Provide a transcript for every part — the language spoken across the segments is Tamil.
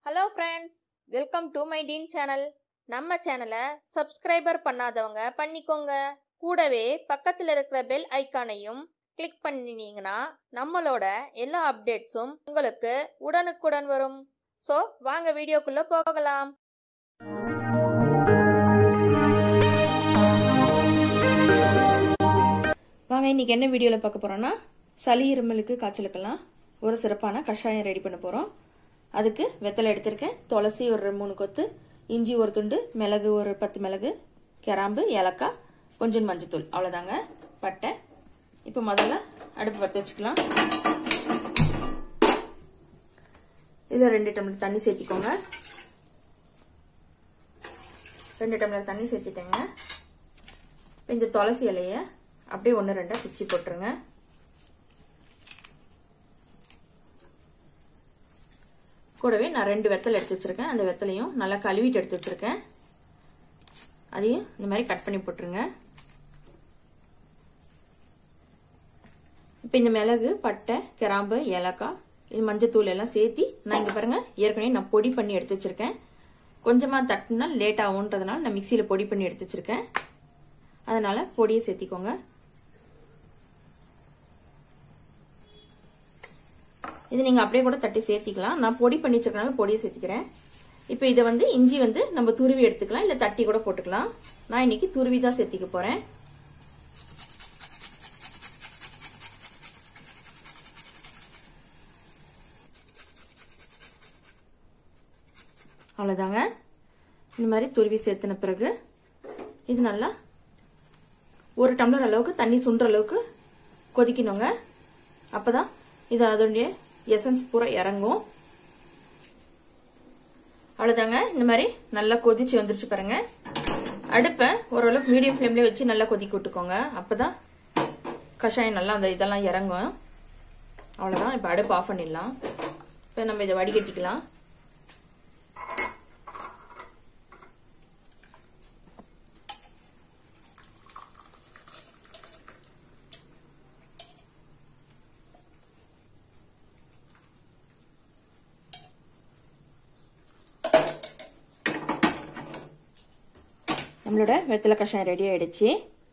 hello friends welcome to my teen channel நம்ம சேனலை சப்ஸ்கிரைபர் பண்ணாதவங்க பண்ணிக்கோங்க கூடவே பக்கத்தில் இருக்கிற பெல் ஐக்கானையும் கிளிக் பண்ணினீங்கன்னா நம்மளோட எல்லா அப்டேட்ஸும் உங்களுக்கு உடனுக்குடன் வரும் ஸோ வாங்க வீடியோக்குள்ள போகலாம் வாங்க இன்னைக்கு என்ன வீடியோவில் பார்க்க போறோம்னா சளி இருமலுக்கு காய்ச்சலுக்கெல்லாம் ஒரு சிறப்பான கஷாயம் ரெடி பண்ண போகிறோம் அதுக்கு வெத்தலை எடுத்திருக்கேன் துளசி ஒரு மூணு கொத்து இஞ்சி ஒரு துண்டு மிளகு ஒரு பத்து மிளகு கிராம்பு ஏலக்காய் கொஞ்சம் மஞ்சத்தூள் அவ்வளோதாங்க பட்டை இப்போ முதல்ல அடுப்பு பற்ற வச்சுக்கலாம் இதில் ரெண்டு டம்ளர் தண்ணி சேர்த்திக்கோங்க ரெண்டு டம்ளர் தண்ணி சேர்த்திட்டேங்க இந்த துளசி இலைய அப்படியே ஒன்று ரெண்டாக பிச்சு போட்டுருங்க கூடவே நான் ரெண்டு வெத்தலை எடுத்து வச்சிருக்கேன் அந்த வெத்தலையும் நல்லா கழுவிட்டு எடுத்து வச்சிருக்கேன் அதையும் இந்த மாதிரி கட் பண்ணி போட்டுருங்க இப்போ இந்த மிளகு பட்டை கிராம்பு ஏலக்காய் இது மஞ்சத்தூள் எல்லாம் சேர்த்தி நான் இங்கே பாருங்க ஏற்கனவே நான் பொடி பண்ணி எடுத்து வச்சிருக்கேன் கொஞ்சமாக தட்டுனா லேட் ஆகுன்றதுனால நான் மிக்சியில் பொடி பண்ணி எடுத்து வச்சிருக்கேன் அதனால பொடியை சேர்த்திக்கோங்க இது நீங்கள் அப்படியே கூட தட்டி சேர்த்திக்கலாம் நான் பொடி பண்ணி வச்சிருக்கனால பொடியை சேர்த்திக்கிறேன் இப்போ இதை வந்து இஞ்சி வந்து நம்ம துருவி எடுத்துக்கலாம் இல்லை தட்டி கூட போட்டுக்கலாம் நான் இன்னைக்கு துருவி தான் சேர்த்திக்க போகிறேன் அவ்வளோதாங்க இந்த மாதிரி துருவி சேர்த்துன பிறகு இது நல்லா ஒரு டம்ளர் அளவுக்கு தண்ணி சுண்டுற அளவுக்கு கொதிக்கணுங்க அப்போதான் இது அதோடைய எசன்ஸ் பூரா இறங்கும் அவ்வளோதாங்க இந்த மாதிரி நல்லா கொதிச்சு வந்துருச்சு பாருங்க அடுப்பை ஓரளவுக்கு மீடியம் ஃப்ளேம்லேயே வச்சு நல்லா கொதிக்க விட்டுக்கோங்க அப்போதான் கஷாயம் நல்லா அந்த இதெல்லாம் இறங்கும் அவ்வளோதான் இப்போ அடுப்பு ஆஃப் பண்ணிடலாம் இப்போ நம்ம இதை வடிகட்டிக்கலாம் நம்மளோட வெத்தலை கஷாயம் ரெடி ஆயிடுச்சு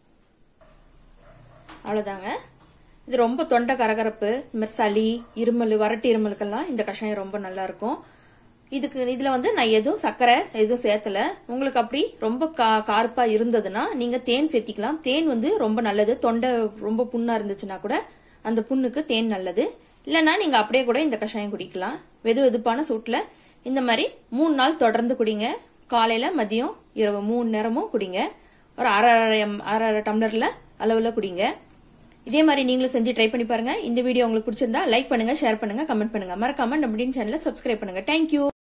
அவ்வளோதாங்க இது ரொம்ப தொண்டை கரகரப்பு இந்த மாதிரி சளி இருமல் வறட்டு இருமலுக்கெல்லாம் இந்த கஷாயம் ரொம்ப நல்லா இருக்கும் இதுக்கு இதில் வந்து நான் எதுவும் சர்க்கரை எதுவும் சேர்த்தல உங்களுக்கு அப்படி ரொம்ப கா கார்ப்பாக இருந்ததுன்னா நீங்கள் தேன் சேர்த்திக்கலாம் தேன் வந்து ரொம்ப நல்லது தொண்டை ரொம்ப புண்ணாக இருந்துச்சுன்னா கூட அந்த புண்ணுக்கு தேன் நல்லது இல்லைன்னா நீங்கள் அப்படியே கூட இந்த கஷாயம் குடிக்கலாம் வெது வெதுப்பான சூட்டில் இந்த மாதிரி மூணு நாள் தொடர்ந்து குடிங்க காலையில மதியம் இரவு மூணு நேரமும் குடிங்க ஒரு அரை அரை அரை அரை டம்ளர்ல அளவுல குடிங்க இதே மாதிரி நீங்களும் செஞ்சு ட்ரை பண்ணி பாருங்க இந்த வீடியோ உங்களுக்கு பிடிச்சிருந்தா லைக் பண்ணுங்க ஷேர் பண்ணுங்க கமெண்ட் பண்ணுங்க மறக்காம நம்ம சேனலை சப்ஸ்கிரைப் பண்ணுங்க தேங்க்யூ